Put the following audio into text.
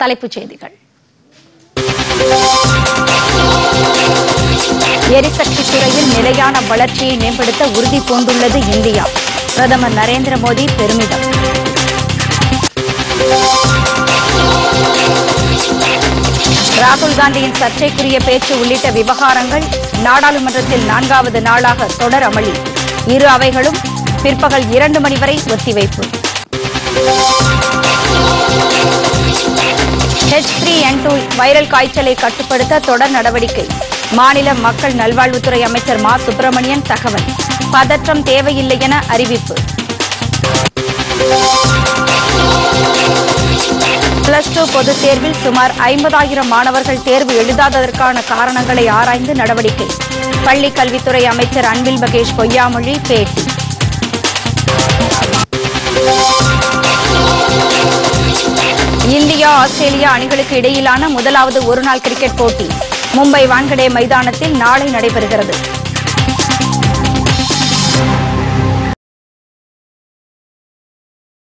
தலைப்புச் செய்திகள் எரிசக்தி துறையில் நிலையான வளர்ச்சியை மேம்படுத்த உறுதி பூண்டுள்ளது இந்தியா பிரதமர் நரேந்திர மோடி பெருமிதம் ராகுல் காந்தியின் சர்ச்சைக்குரிய பேச்சு உள்ளிட்ட விவகாரங்கள் நாடாளுமன்றத்தில் நான்காவது நாளாக தொடர் அமளி இரு அவைகளும் பிற்பகல் இரண்டு மணி வரை ஒத்திவைப்பு ஹெச் த்ரீ என் டூ வைரல் காய்ச்சலை கட்டுப்படுத்த தொடர் நடவடிக்கை மாநில மக்கள் நல்வாழ்வுத்துறை அமைச்சர் மா சுப்பிரமணியன் தகவல் பதற்றம் தேவையில்லை என அறிவிப்பு பிளஸ் டூ பொதுத் தேர்வில் சுமார் ஐம்பதாயிரம் மாணவர்கள் தேர்வு எழுதாததற்கான காரணங்களை ஆராய்ந்து நடவடிக்கை பள்ளிக் கல்வித்துறை அமைச்சர் அன்பில் மகேஷ் பொய்யாமொழி பேட்டி இந்தியா ஆஸ்திரேலியா அணிகளுக்கு இடையிலான முதலாவது ஒருநாள் கிரிக்கெட் போட்டி மும்பை வான்கடே மைதானத்தில் நாளை நடைபெறுகிறது